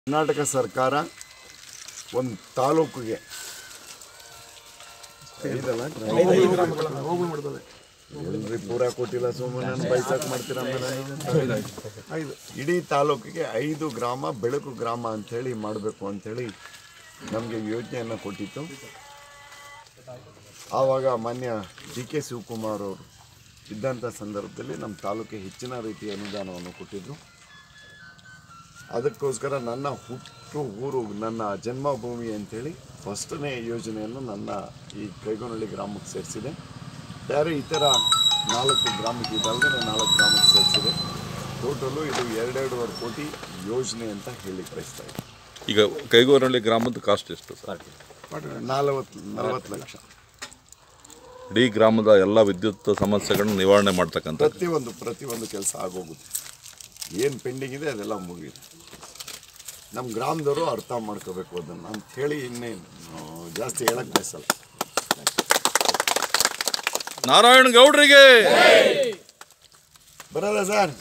ಕರ್ನಾಟಕ ಸರ್ಕಾರ ಒಂದು ತಾಲೂಕಿಗೆ ಐದಲ್ಲ ಎಲ್ರಿ ಪೂರ ಕೊಟ್ಟಿಲ್ಲ ಸುಮ್ಮನೆ ಬೈಸಾಕ್ ಮಾಡ್ತೀರ ಆಮೇಲೆ ಐದು ಇಡೀ ತಾಲೂಕಿಗೆ ಐದು ಗ್ರಾಮ ಬೆಳಕು ಗ್ರಾಮ ಅಂಥೇಳಿ ಮಾಡಬೇಕು ಅಂಥೇಳಿ ನಮಗೆ ಯೋಜನೆಯನ್ನು ಕೊಟ್ಟಿತ್ತು ಆವಾಗ ಮಾನ್ಯ ಡಿ ಕೆ ಶಿವಕುಮಾರ್ ಅವರು ಇದ್ದಂಥ ಸಂದರ್ಭದಲ್ಲಿ ನಮ್ಮ ತಾಲೂಕಿಗೆ ಹೆಚ್ಚಿನ ರೀತಿಯ ಅನುದಾನವನ್ನು ಕೊಟ್ಟಿದ್ದರು ಅದಕ್ಕೋಸ್ಕರ ನನ್ನ ಹುಟ್ಟು ಊರು ನನ್ನ ಜನ್ಮಭೂಮಿ ಅಂಥೇಳಿ ಫಸ್ಟನೇ ಯೋಜನೆಯನ್ನು ನನ್ನ ಈ ಕೈಗೊಂಡಳ್ಳಿ ಗ್ರಾಮಕ್ಕೆ ಸೇರಿಸಿದೆ ಬೇರೆ ಇತರ ನಾಲ್ಕು ಗ್ರಾಮಕ್ಕೆ ಇದಲ್ಲದೆ ನಾಲ್ಕು ಗ್ರಾಮಕ್ಕೆ ಸೇರಿಸಿದೆ ಟೋಟಲು ಇದು ಎರಡೆರಡೂವರೆ ಕೋಟಿ ಯೋಜನೆ ಅಂತ ಹೇಳಿ ಬಯಸ್ತಾ ಇದ್ದೀನಿ ಈಗ ಕೈಗೋರಹಳ್ಳಿ ಗ್ರಾಮದ ಕಾಸ್ಟ್ ಎಷ್ಟು ಸರ್ ನಲವತ್ತು ನಲವತ್ತು ಲಕ್ಷ ಇಡೀ ಗ್ರಾಮದ ಎಲ್ಲ ವಿದ್ಯುತ್ ಸಮಸ್ಯೆಗಳನ್ನು ನಿವಾರಣೆ ಮಾಡ್ತಕ್ಕಂಥ ಪ್ರತಿಯೊಂದು ಪ್ರತಿಯೊಂದು ಕೆಲಸ ಆಗೋಗುತ್ತೆ ಏನು ಪೆಂಡಿಂಗ್ ಇದೆ ಅದೆಲ್ಲ ಮುಗಿಯುತ್ತೆ ನಮ್ಮ ಗ್ರಾಮದವರು ಅರ್ಥ ಮಾಡ್ಕೋಬೇಕು ಅದನ್ನು ಅಂತ ಹೇಳಿ ಇನ್ನೇನು ಆ, ಜಾಸ್ತಿ ಹೇಳಕ್ಕೆ ಬಯಸಲ್ಲ ನಾರಾಯಣ ಗೌಡ್ರಿಗೆ ಬರೋದಾ ಸರ್